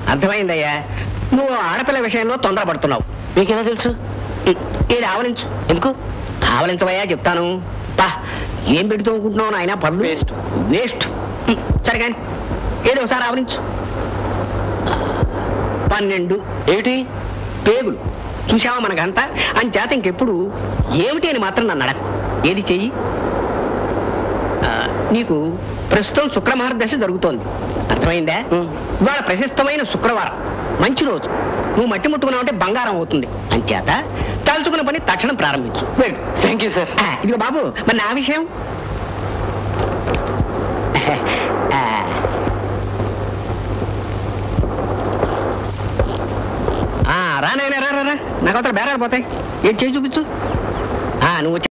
అర్థమైందయ్యా నువ్వు ఆడపిల్ల విషయంలో తొందరపడుతున్నావు మీకెలా తెలుసు ఇది ఆవలించు ఎందుకు ఆవలించవయ్యా చెప్తాను పా ఏం పెడుతూ అనుకుంటున్నావు నాయన పళ్ళు Waste. వేస్ట్ సరే కానీ ఏదో ఒకసారి ఆవలించు పన్నెండు ఏమిటి పేగులు చూసావా మనకంతా అని చేత ఇంకెప్పుడు ఏమిటి అని మాత్రం నన్ను అడగ ఏది చెయ్యి ఆ, నీకు ప్రస్తుతం శుక్రమహార దశ జరుగుతోంది అర్థమైందా ఉం. ఇవాళ ప్రశస్తమైన శుక్రవారం మంచి రోజు నువ్వు మట్టి ముట్టుకున్నావు అంటే బంగారం అవుతుంది అంచేత తలుచుకున్న పని తక్షణం ప్రారంభించు వెళ్ళు థ్యాంక్ యూ సార్ ఆ, ఇదిగో బాబు మరి నా విషయం ఆ. ఆ, రా నాయనా రా రా రా నాకు అవతల బేరాలు పోతాయి ఏం చేయి చూపించు ఆ, నువ్వు